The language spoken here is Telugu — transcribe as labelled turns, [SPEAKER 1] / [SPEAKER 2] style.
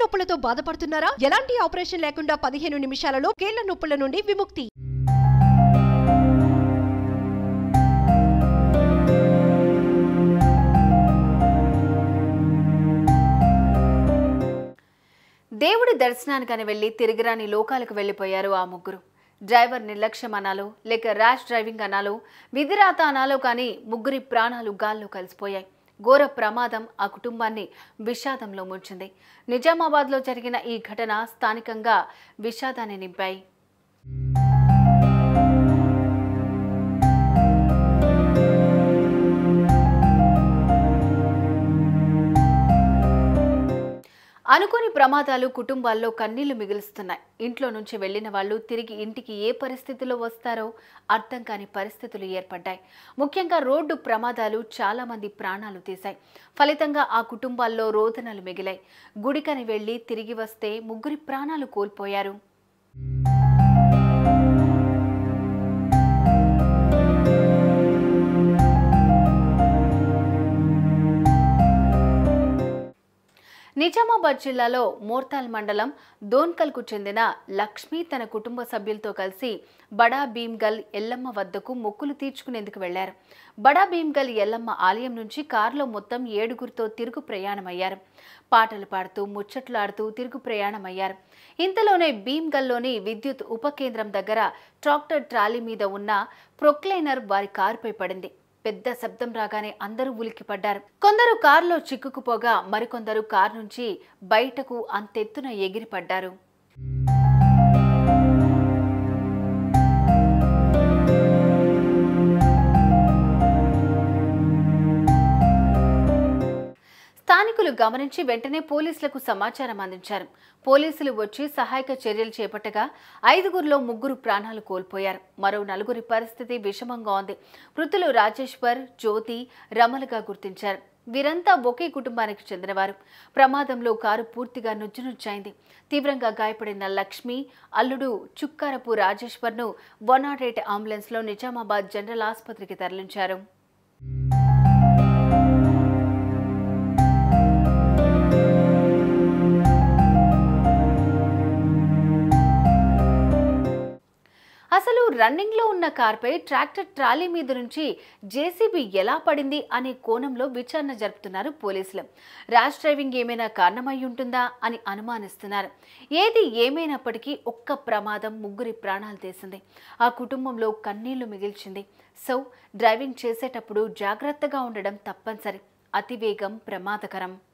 [SPEAKER 1] నొప్పులతో బాధపడుతున్నారా ఎలాంటి ఆపరేషన్ లేకుండా పదిహేను నిమిషాలలో కీళ్ల నొప్పుల నుండి విముక్తి
[SPEAKER 2] దేవుడి దర్శనానికని వెళ్లి తిరిగిరాని లోకాలకు వెళ్లిపోయారు ఆ ముగ్గురు డ్రైవర్ నిర్లక్ష్యం అనాలో లేక ర్యాష్ డ్రైవింగ్ అనాలో విధిరాత అనాలో కానీ ముగ్గురి ప్రాణాలు గాల్లో కలిసిపోయాయి ఘోర ప్రమాదం ఆ కుటుంబాన్ని విషాదంలో ముంచింది నిజామాబాద్లో జరిగిన ఈ ఘటన స్థానికంగా విషాదాన్ని నింపాయి అనుకోని ప్రమాదాలు కుటుంబాల్లో కన్నీళ్లు మిగులుస్తున్నాయి ఇంట్లో నుంచి వెళ్లిన వాళ్ళు తిరిగి ఇంటికి ఏ పరిస్థితిలో వస్తారో అర్థం కాని పరిస్థితులు ఏర్పడ్డాయి ముఖ్యంగా రోడ్డు ప్రమాదాలు చాలా మంది ప్రాణాలు తీశాయి ఫలితంగా ఆ కుటుంబాల్లో రోదనలు మిగిలాయి గుడికని వెళ్లి తిరిగి వస్తే ముగ్గురి ప్రాణాలు కోల్పోయారు నిజామాబాద్ జిల్లాలో మోర్తాల్ మండలం దోన్కల్కు చెందిన లక్ష్మి తన కుటుంబ సభ్యులతో కలిసి బడా భీమ్గల్ ఎల్లమ్మ వద్దకు మొక్కులు తీర్చుకునేందుకు వెళ్లారు బడా భీమ్గల్ ఎల్లమ్మ ఆలయం నుంచి కారులో మొత్తం ఏడుగురితో తిరుగు ప్రయాణమయ్యారు పాటలు పాడుతూ ముచ్చట్లాడుతూ తిరుగు ప్రయాణమయ్యారు ఇంతలోనే భీమ్గల్లోని విద్యుత్ ఉప కేంద్రం దగ్గర ట్రాక్టర్ ట్రాలీ మీద ఉన్న ప్రొక్లైనర్ వారి కారుపై పడింది పెద్ద శబ్దం రాగానే అందరూ ఉలిక్కిపడ్డారు కొందరు కారులో చిక్కుకుపోగా మరికొందరు కారు నుంచి బయటకు అంతెత్తున ఎగిరిపడ్డారు స్థానికులు గమనించి వెంటనే పోలీసులకు సమాచారం అందించారు పోలీసులు వచ్చి సహాయక చర్యలు చేపట్టగా ఐదుగురిలో ముగ్గురు ప్రాణాలు కోల్పోయారు మరో నలుగురి పరిస్థితి విషమంగా ఉంది మృతులు రాజేశ్వర్ జ్యోతి రమలుగా గుర్తించారు వీరంతా ఒకే కుటుంబానికి చెందినవారు ప్రమాదంలో కారు పూర్తిగా నుజ్జునుజ్జైంది తీవ్రంగా గాయపడిన లక్ష్మి అల్లుడు చుక్కారపు రాజేశ్వర్ను వన్ నాట్ ఎయిట్ అంబులెన్స్లో నిజామాబాద్ జనరల్ ఆసుపత్రికి తరలించారు అసలు రన్నింగ్లో ఉన్న కార్పై ట్రాక్టర్ ట్రాలీ మీద నుంచి జేసీబీ ఎలా పడింది అనే కోణంలో విచారణ జరుపుతున్నారు పోలీసులు ర్యాష్ డ్రైవింగ్ ఏమైనా కారణమై ఉంటుందా అని అనుమానిస్తున్నారు ఏది ఏమైనప్పటికీ ఒక్క ప్రమాదం ముగ్గురి ప్రాణాలు తీసింది ఆ కుటుంబంలో కన్నీళ్లు మిగిల్చింది సో డ్రైవింగ్ చేసేటప్పుడు జాగ్రత్తగా ఉండడం తప్పనిసరి అతివేగం ప్రమాదకరం